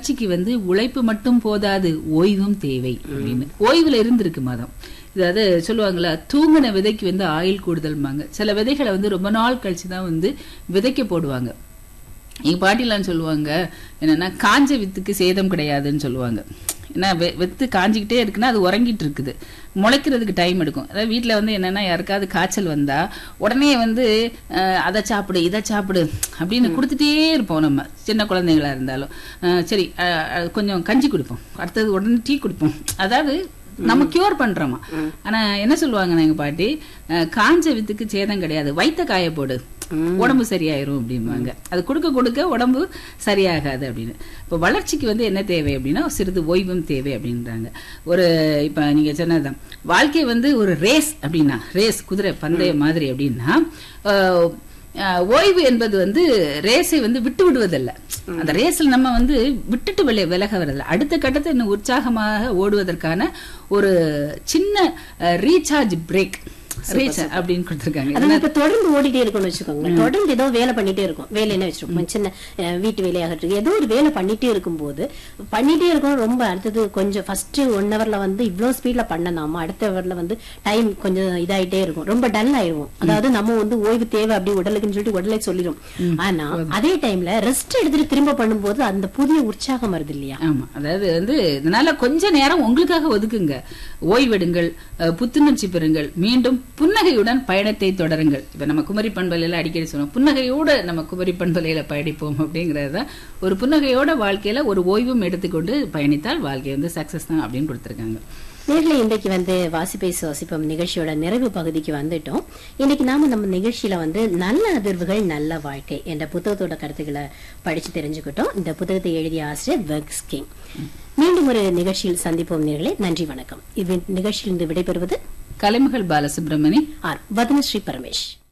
வளர்ச்சிக்கு வந்து உழைப்பு மட்டும் போதாது ஓய்வும் தேவை அப்படின்னு ஓய்வுல இருந்திருக்கு மதம் அதாவது சொல்லுவாங்களா தூங்கின விதைக்கு வந்து ஆயில் கூடுதல்மாங்க சில விதைகளை வந்து ரொம்ப நாள் கழிச்சு தான் வந்து விதைக்க போடுவாங்க எங்க பாட்டிலாம் சொல்லுவாங்க என்னன்னா காஞ்ச வித்துக்கு சேதம் கிடையாதுன்னு சொல்லுவாங்க ஏன்னா வெ- வித்து காஞ்சிக்கிட்டே இருக்குன்னா அது உறங்கிட்டு இருக்குது முளைக்கிறதுக்கு டைம் எடுக்கும் அதாவது வீட்டில் வந்து என்னன்னா யாருக்காவது காய்ச்சல் வந்தா உடனே வந்து அஹ், அதை சாப்பிடு இதை சாப்பிடு அப்படின்னு கொடுத்துட்டே இருப்போம் நம்ம சின்ன குழந்தைங்களா இருந்தாலும் அஹ், சரி அஹ், அஹ், கொஞ்சம் கஞ்சி குடிப்போம் அடுத்தது உடனே டீ குடிப்போம் அதாவது நம்ம கியூர் பண்றோமா ஆனா என்ன சொல்லுவாங்க எங்க பாட்டி அஹ், காஞ்ச வித்துக்கு சேதம் கிடையாது வைத்த காய போடு உடம்பு சரியாயிரும் அப்படிம்பாங்க அது கொடுக்க கொடுக்க உடம்பு சரியாகாது அப்படின்னு இப்போ வளர்ச்சிக்கு வந்து என்ன தேவை அப்படின்னா சிறிது ஓய்வும் தேவை அப்படின்றாங்க ஒரு இப்ப நீங்க சொன்னதுதான் வாழ்க்கை வந்து ஒரு ரேஸ் அப்படின்னா ரேஸ் குதிரை பந்தய மாதிரி அப்படின்னா அஹ், அஹ், ஓய்வு என்பது வந்து ரேஸை வந்து விட்டு விடுவதல்ல அந்த ரேஸ்ல நம்ம வந்து விட்டுட்டு வில விலக வரதில்ல அடுத்த கட்டத்தை இன்னும் உற்சாகமாக ஓடுவதற்கான ஒரு சின்ன ரீசார்ஜ் பிரேக் ரீச் அப்படின்னு கொடுத்துருக்காங்க அது இப்ப தொடர்ந்து ஓடிட்டே இருக்கும்னு வச்சுக்கோங்க தொடர்ந்து ஏதோ வேலை பண்ணிட்டே இருக்கும் வேலை என்ன வச்சிருக்கோம் சின்ன அஹ், வீட்டு வேலையாகட்டும் ஏதோ ஒரு வேலை பண்ணிட்டே இருக்கும்போது பண்ணிட்டே இருக்கும் ரொம்ப அடுத்தது கொஞ்சம் ஃபர்ஸ்ட் ஒன் ஹவர்ல வந்து இவ்வளவு ஸ்பீட்ல பண்ணனாமா அடுத்த ஹவர்ல வந்து டைம் கொஞ்சம் இதாயிட்டே இருக்கும் ரொம்ப டல் ஆயிடுவோம் அதாவது நம்ம வந்து ஓய்வு தேவை அப்படி உடலுக்குன்னு சொல்லிட்டு உடலே சொல்லிடும் ஆனா அதே டைம்ல ரெஸ்ட் எடுத்துட்டு திரும்ப பண்ணும்போது அந்த புதிய உற்சாகம் வருது இல்லையா ஆமா அதாவது வந்து இதனால கொஞ்ச நேரம் உங்களுக்காக ஒதுக்குங்க ஓய்வெடுங்கள் அஹ், புத்துணர்ச்சி பெறுங்கள் மீண்டும் புன்னகையுடன் பயணத்தை தொடருங்கள் இப்ப நம்ம குமரி பண்பலையில அடிக்கடி சொல்லுவோம் புன்னகையோட நம்ம குமரி பண்பலையில பயணிப்போம் அப்படிங்கறது தான் ஒரு புன்னகையோட வாழ்க்கையில ஒரு ஓய்வும் எடுத்துக்கொண்டு பயணித்தால் வாழ்க்கை வந்து சக்சஸ் தான் அப்படின்னு கொடுத்திருக்காங்க நேர்ல இன்றைக்கு வந்து வாசிப்பை சுவாசிப்பம் நிகழ்ச்சியோட நிறைவு பகுதிக்கு வந்துட்டோம் இன்னைக்கு நாம நம்ம நிகழ்ச்சியில வந்து நல்ல அதிர்வுகள் நல்ல வாழ்க்கை என்ற புத்தகத்தோட கருத்துக்களை படிச்சு தெரிஞ்சுக்கிட்டோம் இந்த புத்தகத்தை எழுதிய ஆசிரியர் வெக்ஸ் கிங் மீண்டும் ஒரு நிகழ்ச்சியில் சந்திப்போம் நேர்களே நன்றி வணக்கம் இது நிகழ்ச்சியிலிருந்து விடைபெறுவது கலைமகள் பாலசுப்ரமணி ஆர் வதனஸ்ரீ பரமேஷ்